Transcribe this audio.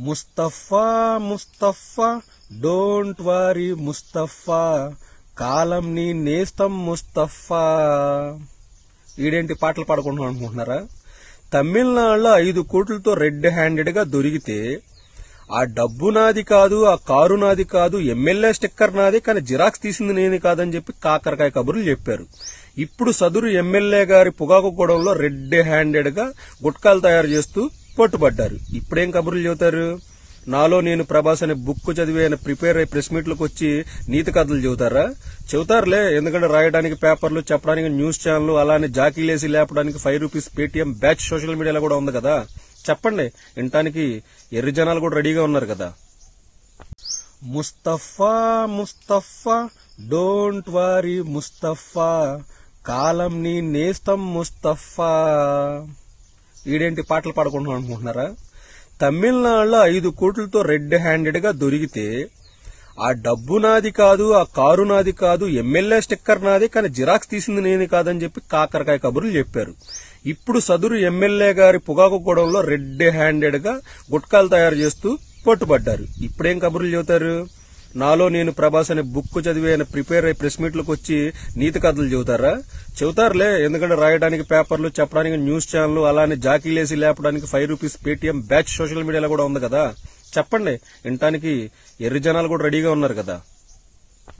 Mustafa Mustafa don't worry Mustafa కాలం నీ నేస్తం ముస్తఫా ఈడేంటి పాటలు పాడుకుంటున్నాం అనుకుంటున్నారా తమిళనాడులో ఐదు కోట్లతో రెడ్ హ్యాండెడ్ గా దొరికితే ఆ డబ్బు నాది కాదు ఆ కారు నాది కాదు ఎమ్మెల్యే స్టిక్కర్ నాది కానీ జిరాక్స్ తీసింది నేను కాదని చెప్పి కాకరకాయ కబుర్లు చెప్పారు ఇప్పుడు సదురు ఎమ్మెల్యే గారి పొగాకు గొడవలో రెడ్ హ్యాండెడ్ గా గుట్కాలు తయారు చేస్తూ పట్టుబడ్డారు ఇప్పుడేం కబుర్లు చెబుతారు నాలో నేను ప్రభాస్ అనే బుక్ చదివి ఆయన ప్రిపేర్ అయ్యి ప్రెస్ మీట్లకు వచ్చి నీతి కథలు చెబుతారా చెబుతారులే ఎందుకంటే రాయడానికి పేపర్లు చెప్పడానికి న్యూస్ ఛానల్ అలానే జాకీలేసి లేపడానికి five rupees Paytm batch social మీడియాలో కూడా ఉంది కదా చెప్పండి వినటానికి ఎర్రి జనాలు కూడా రెడీగా ఉన్నారు కదా ముస్తఫా ముస్తఫా డోంట్ వారీ ముస్తఫా కాలం నీ నేస్తం ముస్తఫా ఈడేంటి పాటలు పాడుకుంటున్నాం అనుకుంటున్నారా తమిళనాడులో ఐదు కోట్లతో రెడ్ హ్యాండెడ్ గా దొరికితే ఆ డబ్బు నాది కాదు ఆ కారు నాది కాదు ఎమ్మెల్యే స్టిక్కర్ నాది కానీ జిరాక్స్ తీసింది నేను కాదని చెప్పి కాకరకాయ కబుర్లు చెప్పారు ఇప్పుడు సదురు ఎమ్మెల్యే గారి పొగాకు గొడవలో రెడ్ హ్యాండెడ్ గా గుట్కాలు తయారు చేస్తూ పట్టుబడ్డారు ఇప్పుడేం కబుర్లు చెబుతారు నాలో నేను ప్రభాస్ అనే బుక్ చదివి ఆయన ప్రిపేర్ అయ్యి ప్రెస్ మీట్లకు వచ్చి నీతి కథలు చెబుతారా చెబుతారులే ఎందుకంటే రాయడానికి పేపర్లు చెప్పడానికి న్యూస్ ఛానల్ అలానే జాకీలేసి లేపడానికి five rupees Paytm batch social మీడియాలో కూడా ఉంది కదా చెప్పండి వినటానికి ఎర్రి జనాలు కూడా రెడీగా ఉన్నారు కదా